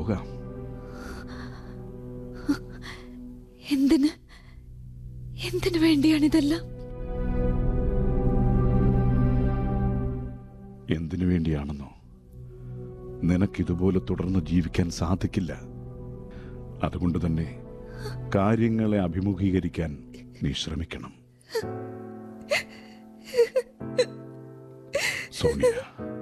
പോകാം എന്തിന് എന്തിനു വേണ്ടിയാണിതെല്ലാം എന്തിനു വേണ്ടിയാണെന്നോ നിനക്കിതുപോലെ തുടർന്ന് ജീവിക്കാൻ സാധിക്കില്ല അതുകൊണ്ട് തന്നെ കാര്യങ്ങളെ അഭിമുഖീകരിക്കാൻ നീ ശ്രമിക്കണം സോണിയ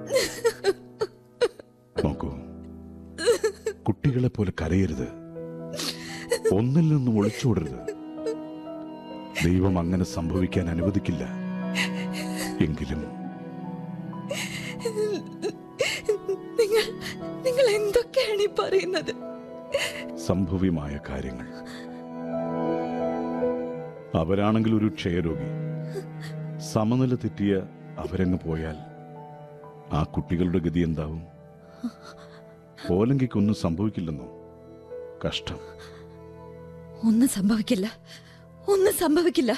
നോക്കൂ കുട്ടികളെ പോലെ കരയരുത് ഒന്നിൽ നിന്നും ഒളിച്ചോടരുത് ദൈവം അങ്ങനെ സംഭവിക്കാൻ അനുവദിക്കില്ല എങ്കിലും നിങ്ങൾ നിങ്ങൾ എന്തൊക്കെയാണ് ഈ പറയുന്നത് സംഭവ്യമായ കാര്യങ്ങൾ അവരാണെങ്കിൽ ഒരു ക്ഷയരോഗി സമനില തെറ്റിയ അവരങ്ങ് പോയാൽ ആ കുട്ടികളുടെ ഗതി എന്താവും പോലങ്കിക്കൊന്നും സംഭവിക്കില്ലെന്നോ കഷ്ടം ഒന്നും സംഭവിക്കില്ല ഒന്നും സംഭവിക്കില്ല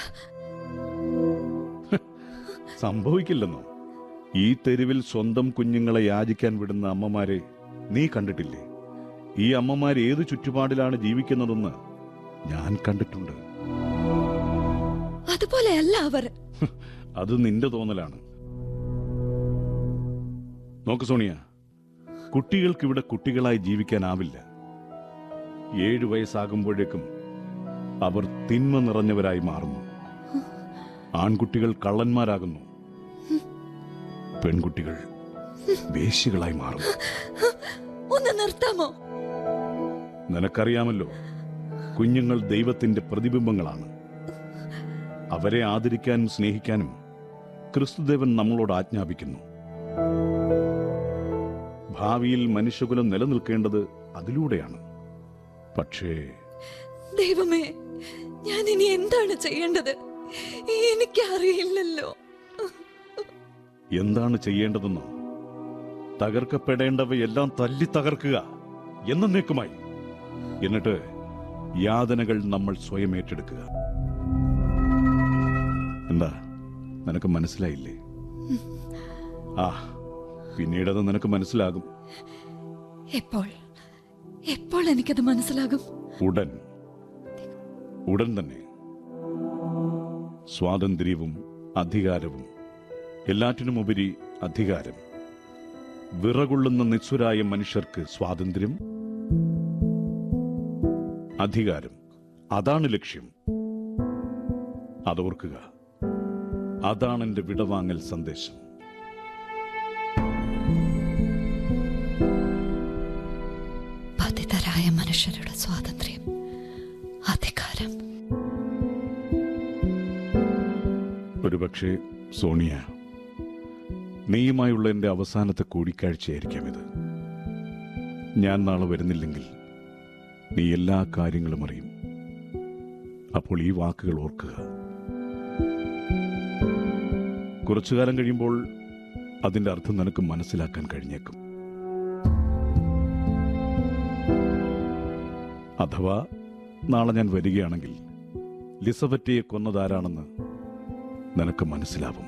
സംഭവിക്കില്ലെന്നോ ഈ തെരുവിൽ സ്വന്തം കുഞ്ഞുങ്ങളെ യാചിക്കാൻ വിടുന്ന അമ്മമാരെ നീ കണ്ടിട്ടില്ലേ ഈ അമ്മമാർ ഏത് ചുറ്റുപാടിലാണ് ജീവിക്കുന്നതെന്ന് ഞാൻ കണ്ടിട്ടുണ്ട് അതുപോലെയല്ല അവർ അത് നിന്റെ തോന്നലാണ് നോക്ക് സോണിയ കുട്ടികൾക്ക് ഇവിടെ കുട്ടികളായി ജീവിക്കാനാവില്ല ഏഴു വയസ്സാകുമ്പോഴേക്കും അവർ തിന്മ നിറഞ്ഞവരായി മാറുന്നു ആൺകുട്ടികൾ കള്ളന്മാരാകുന്നു പെൺകുട്ടികൾ വേശ്യകളായി മാറുന്നു ഒന്ന് നിർത്താമോ നിനക്കറിയാമല്ലോ കുഞ്ഞുങ്ങൾ ദൈവത്തിന്റെ പ്രതിബിംബങ്ങളാണ് അവരെ ആദരിക്കാനും സ്നേഹിക്കാനും ക്രിസ്തുദേവൻ നമ്മളോട് ആജ്ഞാപിക്കുന്നു ഭാവിയിൽ മനുഷ്യകുലം നിലനിൽക്കേണ്ടത് അതിലൂടെയാണ് പക്ഷേ ദൈവമേ ഞാൻ ഇനി എന്താണ് ചെയ്യേണ്ടത് എനിക്കറിയില്ലല്ലോ എന്താണ് ചെയ്യേണ്ടതെന്നോ തകർക്കപ്പെടേണ്ടവയെല്ലാം തല്ലി തകർക്കുക എന്നേക്കുമായി എന്നിട്ട് യാതനകൾ നമ്മൾ സ്വയം ഏറ്റെടുക്കുക എന്താ നിനക്ക് മനസ്സിലായില്ലേ ആ പിന്നീടത് നിനക്ക് മനസ്സിലാകും എപ്പോൾ എപ്പോൾ എനിക്കത് മനസ്സിലാകും ഉടൻ ഉടൻ തന്നെ സ്വാതന്ത്ര്യവും അധികാരവും എല്ലാറ്റിനുമുപരി അധികാരം വിറകൊള്ളുന്ന നിസ്വരായ മനുഷ്യർക്ക് സ്വാതന്ത്ര്യം അധികാരം അതാണ് ലക്ഷ്യം അതോർക്കുക അതാണ് എന്റെ വിടവാങ്ങൽ സന്ദേശം പതിതരായ മനുഷ്യരുടെ സ്വാതന്ത്ര്യം അധികാരം ഒരുപക്ഷെ സോണിയ നീയുമായുള്ള എന്റെ അവസാനത്തെ കൂടിക്കാഴ്ചയായിരിക്കാം ഇത് ഞാൻ നാളെ വരുന്നില്ലെങ്കിൽ നീ എല്ലാ കാര്യങ്ങളും അറിയും അപ്പോൾ ഈ വാക്കുകൾ ഓർക്കുക കുറച്ചു കാലം കഴിയുമ്പോൾ അതിന്റെ അർത്ഥം നിനക്ക് മനസ്സിലാക്കാൻ കഴിഞ്ഞേക്കും അഥവാ നാളെ ഞാൻ വരികയാണെങ്കിൽ ലിസബറ്റയെ കൊന്നതാരാണെന്ന് നിനക്ക് മനസ്സിലാവും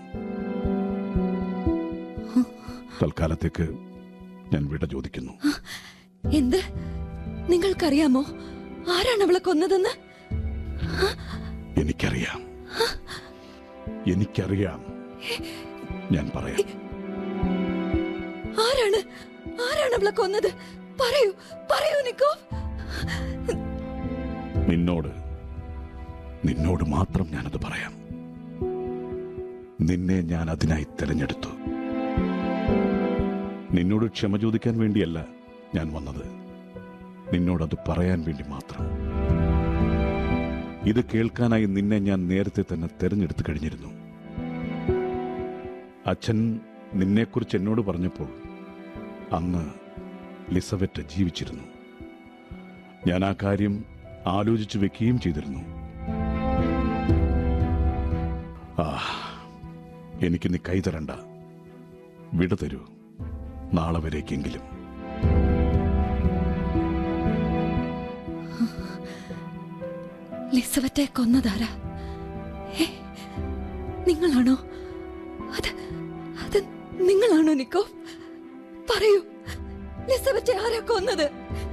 തൽക്കാലത്തേക്ക് ഞാൻ വിട ചോദിക്കുന്നു എന്ത് നിങ്ങൾക്കറിയാമോ ആരാണ് അവളെ കൊന്നതെന്ന് എനിക്കറിയാം എനിക്കറിയാം ഞാൻ പറയാം ആരാണ് ആരാണ് അവളെ കൊന്നത് പറയൂ പറയൂ നിക്കോ നിന്നോട് നിന്നോട് മാത്രം ഞാനത് പറയാം നിന്നെ ഞാൻ അതിനായി തിരഞ്ഞെടുത്തു നിന്നോട് ക്ഷമ ചോദിക്കാൻ വേണ്ടിയല്ല ഞാൻ വന്നത് നിന്നോടത് പറയാൻ വേണ്ടി മാത്രം ഇത് കേൾക്കാനായി നിന്നെ ഞാൻ നേരത്തെ തന്നെ തിരഞ്ഞെടുത്തു കഴിഞ്ഞിരുന്നു അച്ഛൻ നിന്നെക്കുറിച്ച് എന്നോട് പറഞ്ഞപ്പോൾ അന്ന് ലിസബറ്റ് ജീവിച്ചിരുന്നു ഞാൻ ആ കാര്യം ആലോചിച്ചു വെക്കുകയും ചെയ്തിരുന്നു ആ എനിക്ക് നീ കൈ തരണ്ട വിട തരൂ നാളെ വരേക്കെങ്കിലും ലിസബറ്റെ കൊന്നതാരാ ഏ, നിങ്ങളാണോ അത് അത് നിങ്ങളാണോ നിക്കോ പറയൂ ലിസബറ്റെ ആരാ കൊന്നത്